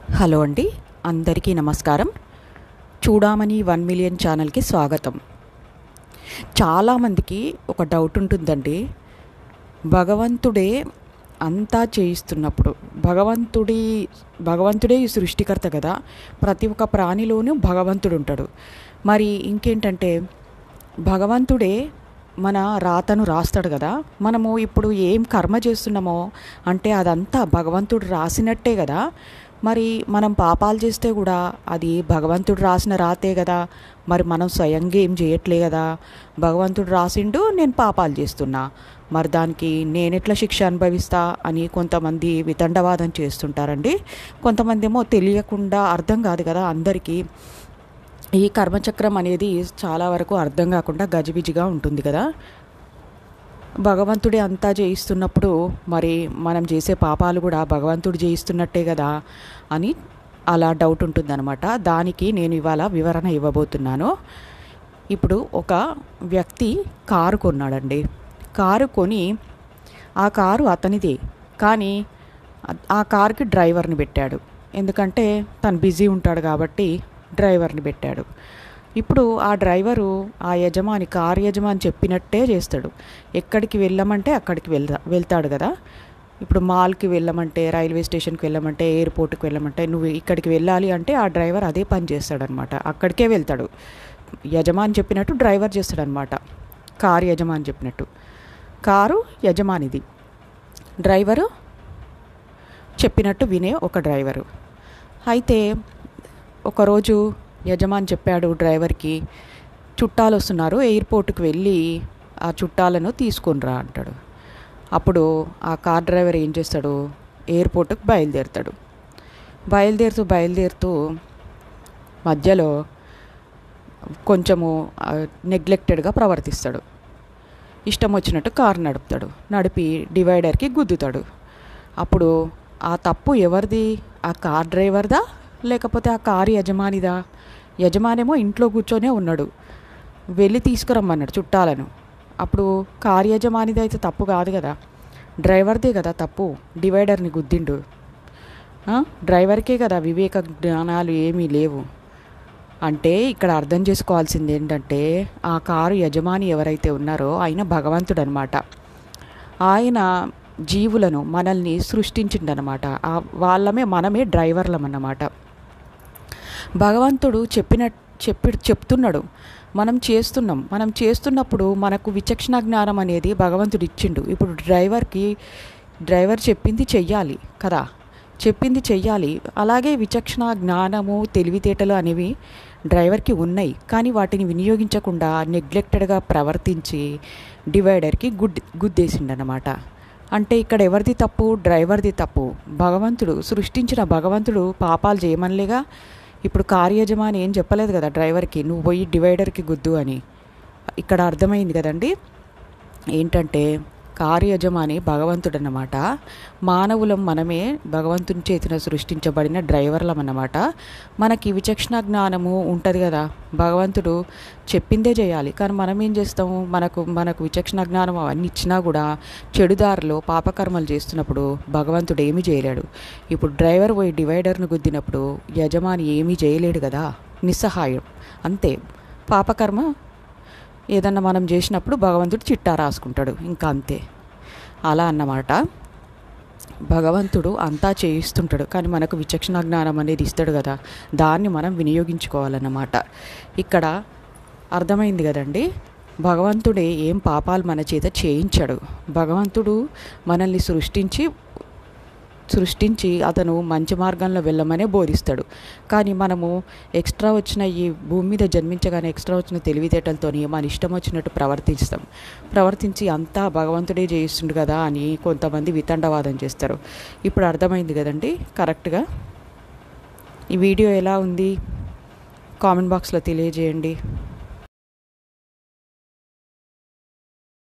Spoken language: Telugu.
హలో అండి అందరికీ నమస్కారం చూడామని వన్ మిలియన్ ఛానల్కి స్వాగతం చాలామందికి ఒక డౌట్ ఉంటుందండి భగవంతుడే అంతా చేయిస్తున్నప్పుడు భగవంతుడి భగవంతుడే ఈ సృష్టికర్త కదా ప్రతి ఒక్క ప్రాణిలోనూ భగవంతుడు ఉంటాడు మరి ఇంకేంటంటే భగవంతుడే మన రాతను రాస్తాడు కదా మనము ఇప్పుడు ఏం కర్మ చేస్తున్నామో అంటే అదంతా భగవంతుడు రాసినట్టే కదా మరి మనం పాపాలు చేస్తే కూడా అది భగవంతుడు రాసిన రాతే కదా మరి మనం స్వయంగా ఏం చేయట్లే కదా భగవంతుడు రాసిండు నేను పాపాలు చేస్తున్నా మరి దానికి నేను ఎట్లా శిక్ష అనుభవిస్తా అని కొంతమంది వితండవాదం చేస్తుంటారండి కొంతమంది ఏమో తెలియకుండా అర్థం కాదు కదా అందరికీ ఈ కర్మచక్రం అనేది చాలా వరకు అర్థం కాకుండా గజిబిజిగా ఉంటుంది కదా భగవంతుడే అంతా చేయిస్తున్నప్పుడు మరి మనం చేసే పాపాలు కూడా భగవంతుడు చేయిస్తున్నట్టే కదా అని అలా డౌట్ ఉంటుందన్నమాట దానికి నేను ఇవాళ వివరణ ఇవ్వబోతున్నాను ఇప్పుడు ఒక వ్యక్తి కారు కొన్నాడండి కారు కొని ఆ కారు అతనిదే కానీ ఆ కారుకి డ్రైవర్ని పెట్టాడు ఎందుకంటే తను బిజీ ఉంటాడు కాబట్టి డ్రైవర్ని పెట్టాడు ఇప్పుడు ఆ డ్రైవరు ఆ యజమాని కారు యజమాని చెప్పినట్టే చేస్తాడు ఎక్కడికి వెళ్ళమంటే అక్కడికి వెళ్తా వెళ్తాడు కదా ఇప్పుడు మాల్కి వెళ్ళమంటే రైల్వే స్టేషన్కి వెళ్ళమంటే ఎయిర్పోర్ట్కి వెళ్ళమంటే నువ్వు ఇక్కడికి వెళ్ళాలి అంటే ఆ డ్రైవర్ అదే పని చేస్తాడనమాట అక్కడికే వెళ్తాడు యజమాని చెప్పినట్టు డ్రైవర్ చేస్తాడనమాట కారు యజమాని చెప్పినట్టు కారు యజమానిది డ్రైవరు చెప్పినట్టు వినే ఒక డ్రైవరు అయితే ఒకరోజు యజమాని చెప్పాడు డ్రైవర్కి చుట్టాలు వస్తున్నారు ఎయిర్పోర్ట్కి వెళ్ళి ఆ చుట్టాలను తీసుకునిరా అంటాడు అప్పుడు ఆ కార్ డ్రైవర్ ఏం చేస్తాడు ఎయిర్పోర్ట్కి బయలుదేరుతాడు బయలుదేరుతూ బయలుదేరుతూ మధ్యలో కొంచెము నెగ్లెక్టెడ్గా ప్రవర్తిస్తాడు ఇష్టం వచ్చినట్టు కారు నడుపుతాడు నడిపి డివైడర్కి గుద్దుతాడు అప్పుడు ఆ తప్పు ఎవరిది ఆ కార్ డ్రైవర్దా లేకపోతే ఆ కారు యజమానిదా యజమానేమో ఇంట్లో కూర్చొనే ఉన్నాడు వెళ్ళి తీసుకురమ్మన్నాడు చుట్టాలను అప్పుడు కారు యజమానిది అయితే తప్పు కాదు కదా డ్రైవర్దే కదా తప్పు డివైడర్ని గుద్దిండు డ్రైవర్కే కదా వివేక జ్ఞానాలు ఏమీ లేవు అంటే ఇక్కడ అర్థం చేసుకోవాల్సింది ఏంటంటే ఆ కారు యజమాని ఎవరైతే ఉన్నారో ఆయన భగవంతుడు అనమాట ఆయన జీవులను మనల్ని సృష్టించిండనమాట వాళ్ళమే మనమే డ్రైవర్లం అన్నమాట భగవంతుడు చెప్పిన చెప్పి చెప్తున్నాడు మనం చేస్తున్నాం మనం చేస్తున్నప్పుడు మనకు విచక్షణ జ్ఞానం అనేది భగవంతుడు ఇచ్చిండు ఇప్పుడు డ్రైవర్కి డ్రైవర్ చెప్పింది చెయ్యాలి కదా చెప్పింది చెయ్యాలి అలాగే విచక్షణ జ్ఞానము తెలివితేటలు అనేవి డ్రైవర్కి ఉన్నాయి కానీ వాటిని వినియోగించకుండా నెగ్లెక్టెడ్గా ప్రవర్తించి డివైడర్కి గుడ్ గుద్దేసిండనమాట అంటే ఇక్కడ ఎవరిది తప్పు డ్రైవర్ది తప్పు భగవంతుడు సృష్టించిన భగవంతుడు పాపాలు చేయమనిలేగా ఇప్పుడు కారు యజమాని ఏం చెప్పలేదు కదా డ్రైవర్కి నువ్వు పోయి డివైడర్కి గుద్దు అని ఇక్కడ అర్థమైంది కదండి ఏంటంటే కారు యజమాని భగవంతుడు అన్నమాట మానవులం మనమే భగవంతుని చేతిన సృష్టించబడిన డ్రైవర్లం అన్నమాట మనకి విచక్షణ జ్ఞానము ఉంటుంది కదా భగవంతుడు చెప్పిందే చేయాలి కానీ మనం ఏం చేస్తాము మనకు మనకు విచక్షణ జ్ఞానం అవన్నీ ఇచ్చినా కూడా చెడుదారిలో పాపకర్మలు చేస్తున్నప్పుడు భగవంతుడు ఏమీ చేయలేడు ఇప్పుడు డ్రైవర్ పోయి డివైడర్ను గుద్దినప్పుడు యజమాని ఏమీ చేయలేడు కదా నిస్సహాయం అంతే పాపకర్మ ఏదన్నా మనం చేసినప్పుడు భగవంతుడు చిట్టా రాసుకుంటాడు ఇంకా అంతే అలా అన్నమాట భగవంతుడు అంతా చేయిస్తుంటాడు కానీ మనకు విచక్షణ జ్ఞానం అనేది ఇస్తాడు కదా దాన్ని మనం వినియోగించుకోవాలన్నమాట ఇక్కడ అర్థమైంది కదండి భగవంతుడే ఏం పాపాలు మన చేత చేయించాడు భగవంతుడు మనల్ని సృష్టించి సృష్టించి అతను మంచి మార్గంలో వెళ్ళమనే బోధిస్తాడు కానీ మనము ఎక్స్ట్రా వచ్చిన ఈ భూమి మీద జన్మించగానే ఎక్స్ట్రా వచ్చిన తెలివితేటలతోని మన ఇష్టం వచ్చినట్టు ప్రవర్తిస్తాం ప్రవర్తించి అంతా భగవంతుడే చేయిస్తుండు కదా అని కొంతమంది వితండవాదం చేస్తారు ఇప్పుడు అర్థమైంది కదండి కరెక్ట్గా ఈ వీడియో ఎలా ఉంది కామెంట్ బాక్స్లో తెలియజేయండి